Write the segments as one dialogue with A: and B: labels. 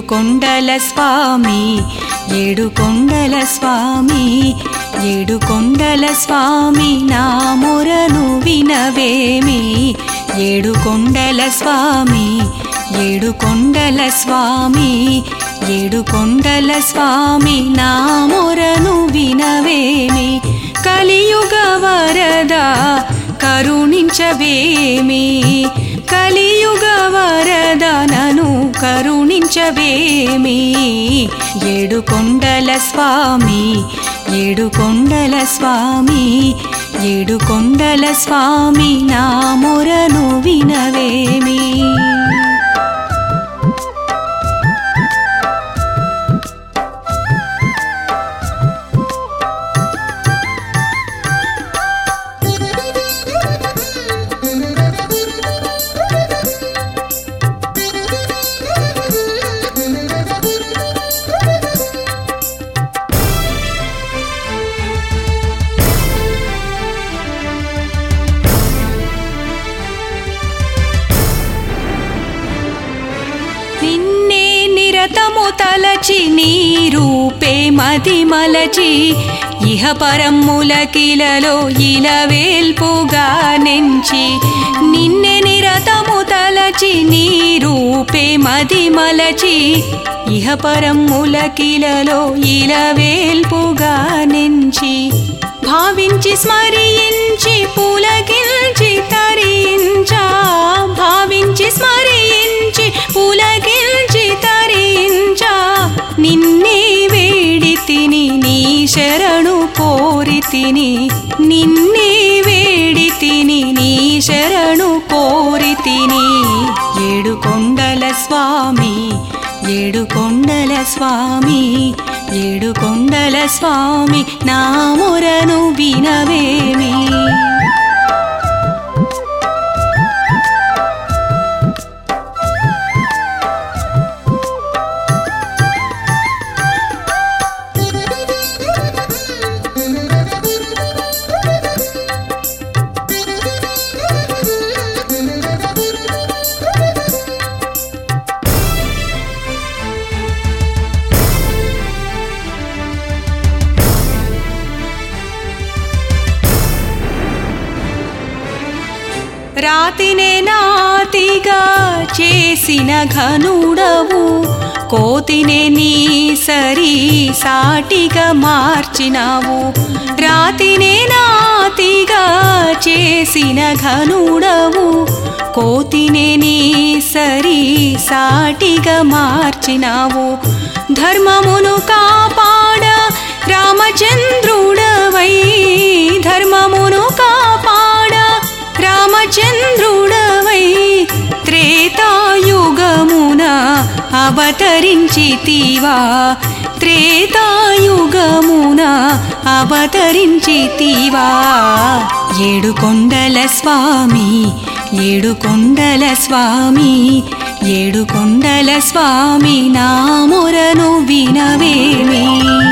A: కొండల స్వామి ఏడు కొండల స్వామి ఏడు కొండల స్వామి నా మొరను వినవేమి ఏడు కొండల స్వామి ఏడు కొండల స్వామి ఏడు కొండల స్వామి నా మొరను వినవేమి కలియుగ వరద కరుణించవేమి కలియుగ వరద నను కరుణించవేమి ఏడు కొండల స్వామి ఏడు కొండల స్వామి ఏడు కొండల స్వామి నా మొరను వినవేమి నిన్నే నిరతము తలచి నీ రూపే మది మలచి ఇహ పరమ్ములకిలలో ఇలవేల్పుగా నెంచి నిన్నే నిరతము తలచి నీ రూపే మది మలచి ఇహ పరమ్ములకిలలో ఇలవేల్పుగా నెంచి భావించి స్మరించి పులకించి తరించా భావించి స్మరించి పులకించి తరించా నిన్నే వేడి తిని నీ శరణు కోరి తిని నిన్నే వేడి తిని నీ శరణు కోరి తిని ఏడు కొండల స్వామి ఏడు కొండల స్వామి ఏడు కొండల స్వామి నా మొరను వినవేమి రాతినే నాతిగా చేసిన ఘనుడవు కోతినే నీ సరి సాటిగా మార్చినావు రాతినే నాతిగా చేసిన ఘనుడవు కోతినే నీ సరి సాటిగా మార్చినావు ధర్మమును కాపాడ రామచంద్రుడవై ధర్మమును కాపాడ రామచంద్రుడవై త్రేతాయుగమున అవతరించితివా త్రేతాయుగమున అవతరించితివా ఏడు కొండల స్వామి ఏడు కొండల స్వామి ఏడు కొండల స్వామి నా మొరను వినవేమి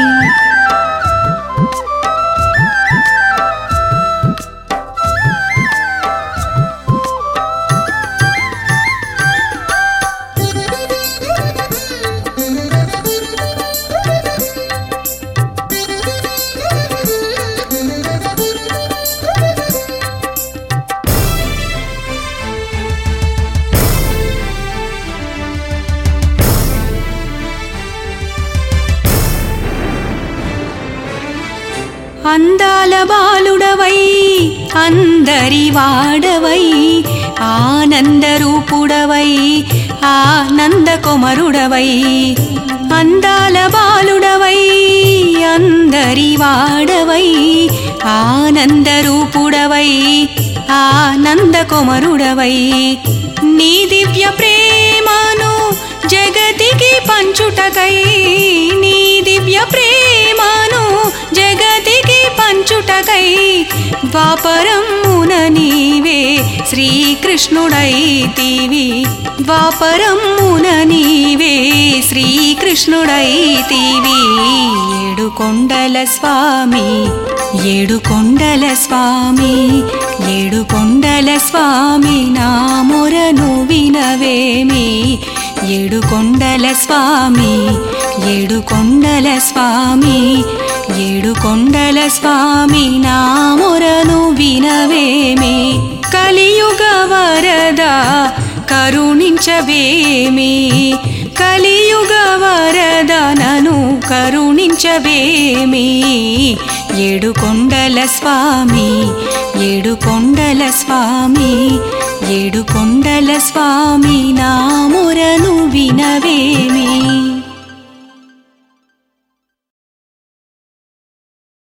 A: అందాల బాలుడవై అందరి వాడవై ఆనందరూపుడవై ఆనంద కొమరుడవై అందాల బాలుడవై అందరి వాడవై ఆనందరూపుడవై ఆనంద కొమరుడవై నీ దివ్య ప్రేమను జగతికి పంచుటకై నీ దివ్య ప్రేమను జగతికి పంచుటకై ద్వాపరమున నీవే శ్రీకృష్ణుడైతివి ద్వాపరమున నీవే శ్రీకృష్ణుడైతివి ఏడు కొండల స్వామి ఏడు కొండల స్వామి ఏడు కొండల స్వామి నా మొరను వినవేమి ఏడుకొండల స్వామి ఏడుకొండల స్వామి ఏడుకొండల స్వామి నా మొరను వినవేమి కలియుగ వరద కరుణించవేమి కలియుగ వరద నను కరుణించవేమి ఏడుకొండల స్వామి ఏడుకొండల స్వామి ఏడుకొండల స్వామి నా మొరను వినవేమి